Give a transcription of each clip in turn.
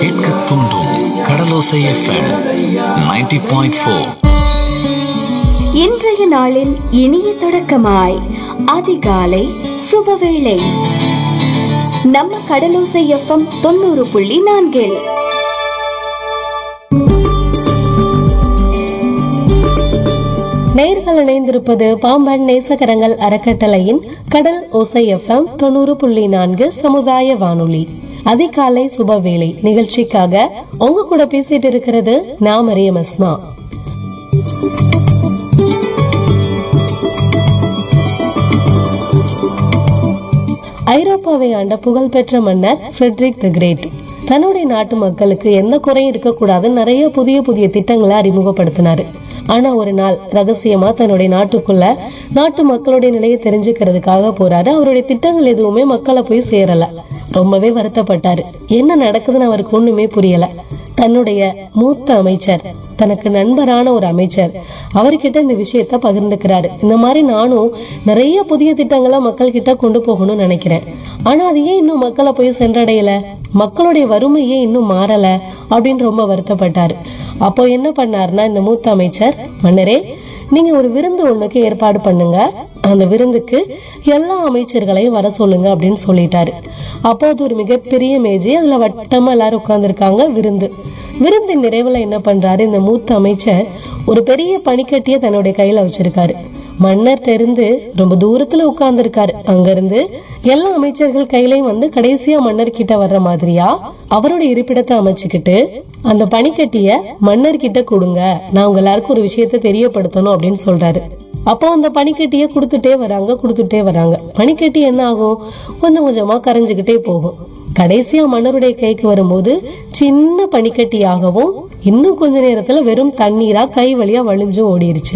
கேட்க தூண்டும் கடலோசை FM 90.4 point four இன்றைய நாளின் இனிய தொடக்கமாய் அதிகாலை சுபவேளை நம்ம கடலோசை எஃப்எம் தொண்ணூறு புள்ளி நான்கில் நேர்கள் இணைந்திருப்பது பாம்பன் நேசகரங்கள் அறக்கட்டளையின் கடல் ஓசை எஃப்எம் தொண்ணூறு புள்ளி நான்கு சமுதாய வானொலி அதிகாலை சுபவேளை நிகழ்ச்சிக்காக உங்க கூட பேசிட்டு இருக்கிறது நான் மரியம் அஸ்மா ஐரோப்பாவை ஆண்ட புகழ்பெற்ற மன்னர் ஃப்ரெட்ரிக் தி கிரேட் தன்னுடைய நாட்டு மக்களுக்கு எந்த குறையும் இருக்கக்கூடாதுன்னு நிறைய புதிய புதிய திட்டங்களை அறிமுகப்படுத்தினாரு ஆனா ஒரு நாள் ரகசியமா தன்னுடைய நாட்டுக்குள்ள நாட்டு மக்களுடைய நிலையை தெரிஞ்சுக்கிறதுக்காக போறாரு அவருடைய திட்டங்கள் எதுவுமே மக்களை போய் சேரல ரொம்பவே வருத்தப்பட்டாரு என்ன நடக்குதுன்னு அவருக்கு ஒண்ணுமே புரியல தன்னுடைய மூத்த அமைச்சர் தனக்கு நண்பரான ஒரு அமைச்சர் அவர்கிட்ட இந்த விஷயத்த பகிர்ந்துக்கிறாரு இந்த மாதிரி நானும் நிறைய புதிய திட்டங்களை மக்கள் கிட்ட கொண்டு போகணும்னு நினைக்கிறேன் ஆனா அது ஏன் இன்னும் மக்களை போய் சென்றடையல மக்களுடைய வறுமையே இன்னும் மாறல அப்படின்னு ரொம்ப வருத்தப்பட்டாரு அப்போ என்ன பண்ணாருன்னா இந்த மூத்த அமைச்சர் மன்னரே நீங்க ஒரு விருந்து ஒண்ணுக்கு ஏற்பாடு பண்ணுங்க அந்த விருந்துக்கு எல்லா அமைச்சர்களையும் வர சொல்லுங்க அப்படின்னு சொல்லிட்டாரு அப்போ அது ஒரு மிகப்பெரிய மேஜை அதுல வட்டமா எல்லாரும் உட்கார்ந்துருக்காங்க விருந்து விருந்தின் நிறைவுல என்ன பண்றாரு இந்த மூத்த அமைச்சர் ஒரு பெரிய பனிக்கட்டிய தன்னுடைய கையில வச்சிருக்காரு மன்னர்ட்ட இருந்து ரொம்ப தூரத்துல உட்கார்ந்துருக்காரு அங்க இருந்து எல்லா அமைச்சர்கள் கையிலயும் வந்து கடைசியா மன்னர் கிட்ட வர்ற மாதிரியா அவரோட இருப்பிடத்தை அமைச்சுக்கிட்டு அந்த பனிக்கட்டிய மன்னர் கிட்ட கொடுங்க நான் உங்க எல்லாருக்கும் ஒரு விஷயத்த தெரியப்படுத்தணும் அப்படின்னு சொல்றாரு அப்போ அந்த பனிக்கட்டிய கொடுத்துட்டே வராங்க கொடுத்துட்டே வராங்க பனிக்கட்டி என்ன ஆகும் கொஞ்சம் கொஞ்சமா கரைஞ்சுக்கிட்டே போகும் கடைசியா மன்னருடைய கைக்கு வரும்போது சின்ன பனிக்கட்டியாகவும் இன்னும் கொஞ்ச நேரத்துல வெறும் தண்ணீரா கை வழியா வழிஞ்சும் ஓடிருச்சு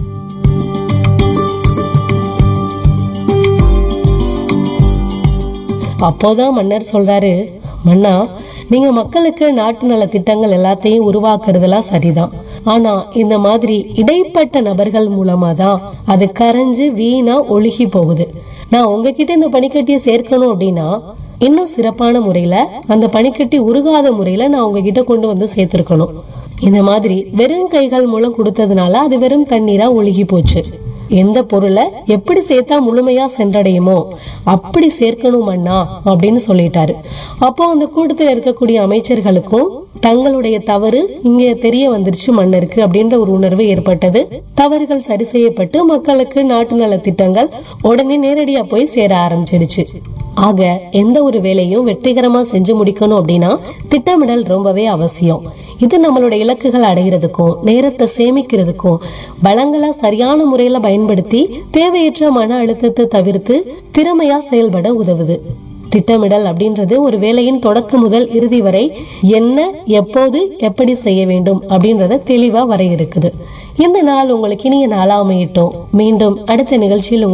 அப்போதான் மன்னர் சொல்றாரு மன்னா நீங்க மக்களுக்கு நாட்டு நல திட்டங்கள் எல்லாத்தையும் உருவாக்குறதெல்லாம் சரிதான் ஆனா இந்த மாதிரி இடைப்பட்ட நபர்கள் மூலமா தான் அது கரைஞ்சு வீணா ஒழுகி போகுது நான் உங்ககிட்ட இந்த பனிக்கட்டியை சேர்க்கணும் அப்படின்னா இன்னும் சிறப்பான முறையில அந்த பனிக்கட்டி உருகாத முறையில நான் உங்ககிட்ட கொண்டு வந்து சேர்த்திருக்கணும் இந்த மாதிரி வெறும் கைகள் மூலம் கொடுத்ததுனால அது வெறும் தண்ணீரா ஒழுகி போச்சு எந்த பொருளை எப்படி சேர்த்தா முழுமையா சென்றடையுமோ அப்படி சேர்க்கணும் அண்ணா அப்படின்னு சொல்லிட்டாரு அப்போ அந்த கூட்டத்தில் இருக்கக்கூடிய அமைச்சர்களுக்கும் தங்களுடைய தவறு இங்க தெரிய வந்துருச்சு மன்னருக்கு அப்படின்ற ஒரு உணர்வு ஏற்பட்டது தவறுகள் சரி செய்யப்பட்டு மக்களுக்கு நாட்டு நல திட்டங்கள் உடனே நேரடியா போய் சேர ஆரம்பிச்சிடுச்சு ஆக எந்த ஒரு வேலையும் வெற்றிகரமா செஞ்சு முடிக்கணும் அப்படின்னா திட்டமிடல் ரொம்பவே அவசியம் இது நம்மளோட இலக்குகள் அடைகிறதுக்கும் நேரத்தை சேமிக்கிறதுக்கும் வளங்களை சரியான முறையில பயன்படுத்தி தேவையற்ற மன அழுத்தத்தை தவிர்த்து திறமையா செயல்பட உதவுது திட்டமிடல் அப்படின்றது ஒரு வேலையின் தொடக்கம் முதல் இறுதி வரை என்ன எப்போது எப்படி செய்ய வேண்டும் அப்படின்றத தெளிவா வரையறுக்குது இந்த நாள் உங்களுக்கு இனிய நாளா அமையட்டும் மீண்டும் அடுத்த நிகழ்ச்சியில் உங்களை